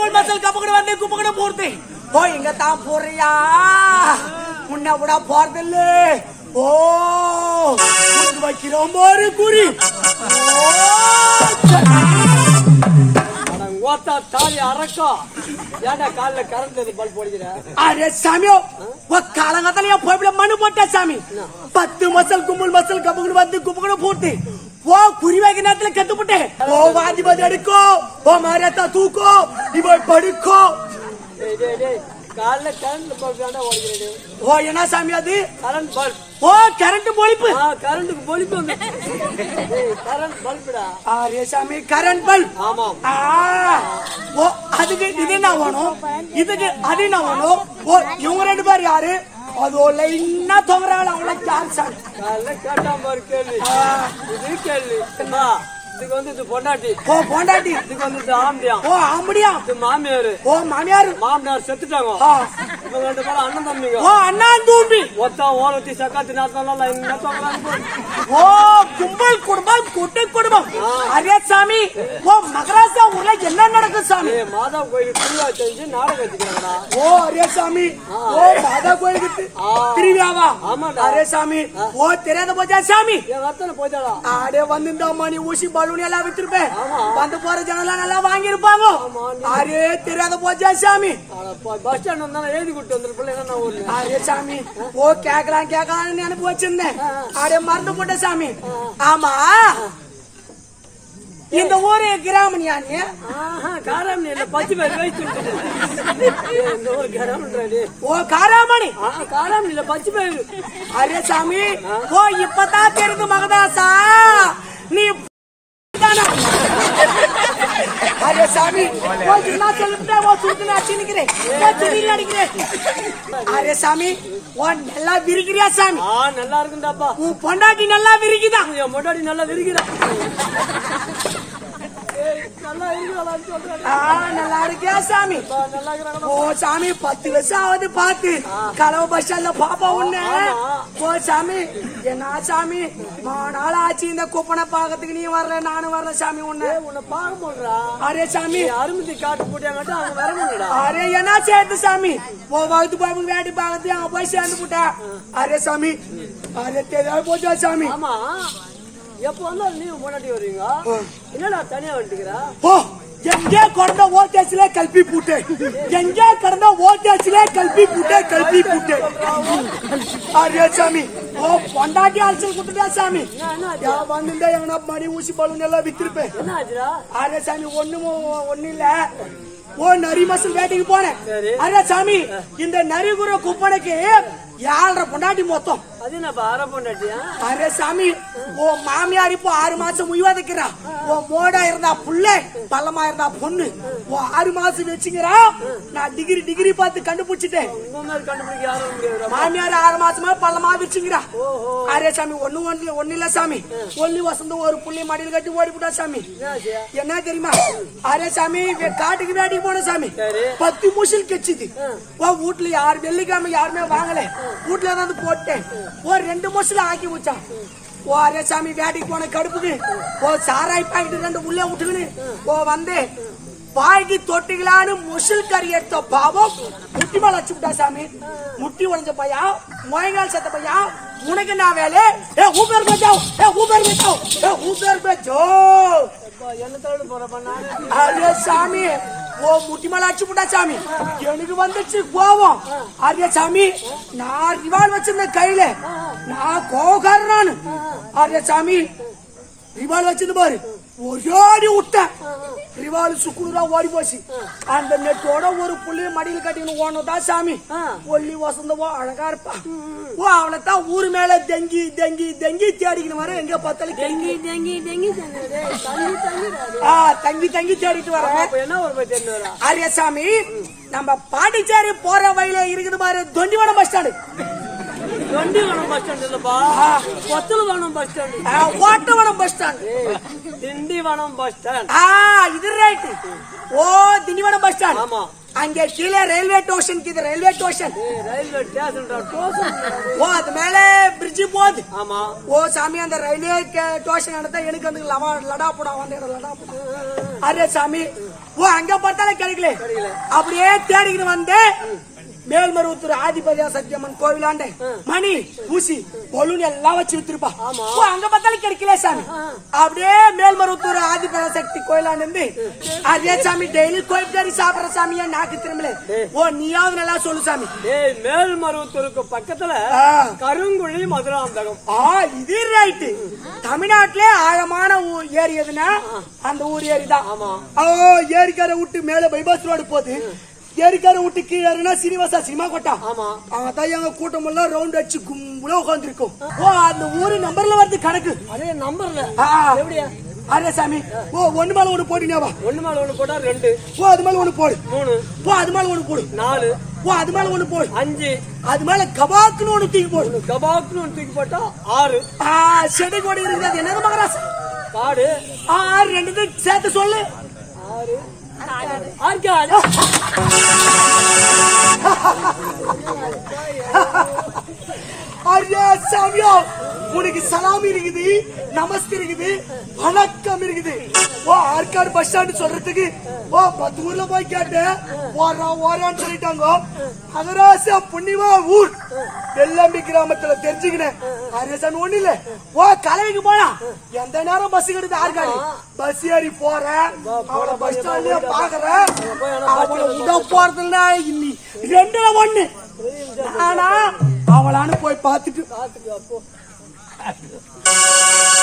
கும்பல் மசல் கப்பக்கட வந்து குப்பக்கட போறது ஓ இங்க தான் போறியா முன்ன விட போறதில்ல ஓ உனக்கு வைக்கிறோம் பாரு குறி ஓ, அட ஓத்தா தாலி அரக்கா ஏன்டா கால்ல கரண்ட் பல்ப் போடுகிற அரே சாமியோ ஓ காலங்கத்தால என் போய்விட மனு போட்ட சாமி பத்து மசல் கும்பல் மசல் கப்பக்கட வந்து குப்பக்கட போட்டு ஓ குறி வைக்க நேரத்துல கத்து போட்டேன் ஓ வாதிபதி எடுக்கோ ஓ மாரியாத்தா தூக்கோ நீ போய் படுக்கோ டேய் டேய் டேய் கால்ல கரண்ட் பல்ப் தான்டா ஓடுகிறது ஓ என்ன சாமி அது கரண்ட் பல்ப் ஓ கரண்ட் பொழிப்பு ஆ கரண்ட்டுக்கு பொலிப்பு வந்து டேய் கரண்ட் பல்புடா அரே சாமி கரண்ட் பல்ப் ஆமாம் ஆ, ஓ அதுக்கு இது என்ன வேணும் இதுக்கு அது என்ன வேணும் ஓ இவங்க ரெண்டு பேர் யாரு அது லைனா தொங்குறாங்க அவங்கள கேன்சல் கால்ல கேட்டா பாரு கேள்வி இது கேள்வி அம்மா, இதுக்கு வந்து இது பொண்டாட்டி ஓ பொண்டாட்டி இதுக்கு வந்து இது ஆம்பியா ஓ ஆம்படியா இது மாமியாரு ஓ மாமியார் மாமனார் செத்துட்டாங்க ஆ. இவங்க ரெண்டு பேரும் அண்ணன் தம்பிங்க ஓ அண்ணா தூம்பி ஒத்தா ஓரத்தி சக்காத்தி நாத்தெல்லாம் என்ன தோங்கலாம் ஓ கும்பல் குடும்பம் கூட்டு குடும்பம் அரே சாமி ஓ மகராசா ஊர்ல என்ன நடக்கும் சாமி ஏய் மாதா கோயில் திருவிழா செஞ்சு நாடகம் வச்சுக்கிறாங்கடா ஓ அரே சாமி ஓ மாதா கோயிலுக்கு திருவிழாவா ஆமாடா. அரே சாமி ஓ தெரியாத போச்சா சாமி என் அத்தனை போயிட்டாளா ஆடே வந்து இந்த மணி ஊசி பலூன் எல்லாம் விட்டுருப்பேன் ஆமா. வந்து போற ஜனலாம் நல்லா வாங்கியிருப்பாங்க ஆமா, நீ- அரே தெரியாத போச்சா சாமி பஸ் ஸ்டாண்ட் வந்தா எழுதி கொடுத்து வந்துருப்பில்ல என்ன ஊர்ல அரே சாமி ஓ கேக்கலாம் கேக்கலாம்னு நினைப்பு வச்சிருந்தேன் அடே மறந்து போட்ட சாமி ஆமா இந்த ஊரு கிராமணியா நீ ஆஹா காராமணி இல்ல பச்சை பேர் வயசு இந்த ஒரு கிராமன்றாடி ஓ காராமணி ஆஹா காராமணி இல்ல பச்சை பேர் அரே சாமி ஓ இப்பதான் தெரியுது மகதாசா நீ தானா? அரே சாமி ஓ என்ன சொல்லிவிட்டா ஓ சுருக்குன்னு அடிச்சு நிக்கிறேன் ஓ துணியில் அடிக்கிறேன் அரே சாமி ஓ நல்லா விரிக்கிறியா சாமி ஆ நல்லா இருக்குண்டாப்பா உன் பொண்டாட்டி நல்லா விரிக்குதா என் முன்னாடி நல்லா விரிக்கிறா ஏய், நல்லா இருக்கிறாளான்னு சொல்றாடி ஆ நல்லா இருக்கியா சாமி நல்லா இருக்கிறாங்க ஓ சாமி பத்து வருஷம் ஆகுது பார்த்து கலவை பஸ் ஸ்டாண்ட்ல பாப்பா உன்ன ஓ சாமி என்ன சாமி மூணு நாள் ஆச்சு இந்த குப்பனை பாக்கிறதுக்கு நீ வரல நானும் வரல சாமி உன்ன உன்னை பார்க்க போடுறா அரே சாமி அருமதி காட்டு போட்டியாங்கட்டா அவங்க வரணும்டா அரே என்ன சேர்த்து சாமி ஓ வகுத்து பாபு வேட்டி பார்க்கறது அங்க போய் சேர்ந்து போட்டா அரே சாமி அரே தெரியாது போச்சா சாமி ஆமா எப்போ வந்தாலும் நீ முன்னாடி வருவீங்க என்னடா தனியா வந்துட்டுக்கிறா ஓ எங்கே கடந்த ஓட்டேச்சிலே கல்பி பூட்டே எங்கே கடந்த ஓட்டேச்சிலே கல்பி பூட்டே கல்பி பூட்டே அரே சாமி ஓ பொண்டாட்டி அழைச்சல் கொடுத்துட்டா சாமி யா வந்துட்டா எங்கன்னா மணி ஊசி பலூன் எல்லாம் வித்திருப்பேன் என்ன ஆச்சுடா அரே சாமி ஒண்ணும் ஒண்ணு இல்ல ஓ நரி மசல் வேட்டைக்கு போனேன் சரி. அரே சாமி இந்த நரிகுற குப்பனைக்கு ஏழரை பொண்டாட்டி மொத்தம் அது என்னப்பா அரை பொண்டாட்டியா அரே சாமி ஓ மாமியார் இப்போ ஆறு மாசம் உய்வாதிக்கிறா ஓ மோடா இருந்தா புள்ள பள்ளமா இருந்தா பொண்ணு ஓ ஆறு மாசம் வச்சுக்கிறா நான் டிகிரி டிகிரி பார்த்து கண்டுபிடிச்சிட்டேன் உங்க மேல கண்டுபிடிக்க யாரும் முடியாது மாமியார் ஆறு மாசமா பள்ளமா வச்சுக்கிறா ஓஹோ. அரே சாமி ஒண்ணு ஒண்ணு ஒண்ணு இல்ல சாமி ஒண்ணு வசந்தம் ஒரு புள்ளி மடியில் கட்டி ஓடி போட்டா சாமி என்னாச்சு என்ன தெரியுமா அரே சாமி வே- காட்டுக்கு வேட்டைக்கு போன சாமி சரி. பத்து முசில் கெச்சுது ஓ வீட்டுல யார் வெள்ளிக்கிழமை யாருமே வாங்கல வீட்டுல வந்து போட்டேன் ஓ ரெண்டு முசில் ஆக்கி வச்சான் ஓ அரே சாமி வேட்டைக்கு போன கடுப்புக்கு ஓ சாராய் பாக்கெட் ரெண்டு உள்ளே விட்டுக்கின்னு ஓ வந்து வாய்க்கு தொட்டிக்கலான்னு முசில் கறி எடுத்த பாவம் முட்டி மேல வச்சு விட்டா சாமி முட்டி உடைஞ்ச பையா முயங்கால் செத்த பையா உனக்கு நான் வேலை ஏ ஊபர் பச்சாவ் ஏ ஊபர் பச்சாவ் ஏ ஊபர் பச்சோ அப்பா, என்ன தவிர போறப்பா நான் அரே சாமி ஓ முட்டி மேல அடிச்சு போட்டா சாமி எனக்கு வந்துச்சு கோவம் அரே சாமி நான் ரிவால் வச்சிருந்தேன் கையில நான் கோவக்காரன் நானு அரே சாமி ரிவால் வச்சிருந்து பாரு ஒரே விட்டேன் ரிவால் சுக்குடுரா ஓடி போச்சு அந்த நெட்டோட ஒரு புள்ளி மடியில் கட்டின்னு ஓனதான் சாமி ஆ. ஒல்லி வசந்தவோ அழகா இருப்பா ஓ அவளை தான் ஊர் மேல தெங்கி தெங்கி தெங்கி தேடிக்கணும் வர எங்க பார்த்தாலும் தெங்கி தெங்கி தெங்கி தெங்கி டேய், தங்கி தங்கிடா டேய். ஆ தங்கி தங்கி தேடிட்டு வரேன் அப்ப என்ன ஒரு போய் தெரிஞ்சு வரா ஆரியசாமி நம்ம பாண்டிச்சேரி போற வழியில இருக்குது பாரு Tondivanam bus stand Tondivanam bus stand இல்லப்பா ஆ. கொத்தலவனம் பஸ் ஸ்டாண்ட் ஆ, ஓட்டவனம் பஸ் ஸ்டாண்டு ஏய், திண்டிவனம் பஸ் ஸ்டாண்ட் ஆ இது ரைட் ஓ திண்டிவனம் பஸ் ஸ்டாண்ட் ஆமா. அங்க கீழே ரயில்வே ஸ்டேஷன் இது ரயில்வே ஸ்டேஷன் ஏய், ரயில்வே ஸ்டேஷன்டா டோசன் ஓ அது மேல பிரிட்ஜ் போகுது ஆமா ஓ சாமி அந்த ரயில்வே ஸ்டேஷன் எடுத்தா எனக்கு வந்து லவா லடா போடா வந்து இடம் லடா போடா அரே சாமி ஓ அங்க பார்த்தாலும் கிடைக்கல கிடைக்கல. அப்படியே தேடிக்கிட்டு வந்தேன் மேல்மருவத்தூர் ஆதிபதியா சத்தியம்மன் கோவிலாண்ட மணி ஊசி பொலுன்னு எல்லாம் வச்சு வித்துருப்பா ஆமா. ஓ அங்க பார்த்தாலும் கிடைக்கல சாமி அப்படியே மேல்மருவத்தூர் ஆதிபதியா சக்தி கோயிலாண்ட இருந்து அதே சாமி டெய்லி கோயில் கறி சாப்பிடுற சாமியா நாக்கு திரும்பல ஓ நீயாவது நல்லா சொல்லு சாமி ஏய் மேல்மருவத்தூருக்கு பக்கத்துல ஆ. கருங்குழி மதுராந்தகம் ஆ இது ரைட்டு தமிழ்நாட்டிலே ஆழமான ஊ- ஏரி எதுனா அந்த ஊர் ஏரி தான் ஆமா. ஓ ஏரிக்கார விட்டு மேல பைபாஸ் ரோடு போகுது ஏரிக்கார விட்டு கீழே ஏறுனா சீனிவாசா சினிமா கொட்டா ஆமா அதான் எங்க கூட்டம் எல்லாம் ரவுண்ட் அடிச்சு கும்பல உட்காந்துருக்கும் ஓ அந்த ஊரு நம்பர்ல வருது கணக்கு அதே நம்பர்ல ஆ. எப்படியா அரே சாமி ஓ ஒண்ணு மேல ஒண்ணு போட்டினேவா ஒண்ணு மேல ஒண்ணு போட்டா ரெண்டு ஓ அது மேல ஒண்ணு போடு மூணு ஓ அது மேல ஒண்ணு போடு நாலு ஓ அது மேல ஒண்ணு போடு அஞ்சு அது மேல கபாக்குன்னு ஒண்ணு தூக்கி போடு ஒண்ணு கபாக்குன்னு ஒண்ணு தூக்கி போட்டா ஆறு ஆ செடி கொடி இருக்குது அது என்னது மகராசா காடு ஆறு ரெண்டு சேர்த்து சொல்லு ஆறு ஆர்காடு ஐயா சாமியோ உனக்கு சலாம் இருக்குது நமஸ்தே இருக்குது வணக்கம் இருக்குது ஓ ஆற்காடு பஸ் ஸ்டாண்ட் சொல்றதுக்கு ஓ பத்து ஊர்ல போய் கேட்டேன் ஓரா ஓரான்னு சொல்லிட்டாங்க அகராசா புண்ணியமா ஊர் வெள்ளம்பி கிராமத்துல தெரிஞ்சுக்கினேன் அரசாமி ஒண்ணு இல்ல ஓ கலவைக்கு போனா எந்த நேரம் பஸ் கிடையாது ஆற்காடு பஸ் ஏறி போறேன் அவளை பஸ் ஸ்டாண்ட்லயே பாக்குறேன் அவளை விட போறதுன்னா இன்னி ரெண்டுல ஒண்ணு ஆனா அவளான்னு போய் பார்த்துட்டு காத்துக்கு அப்போ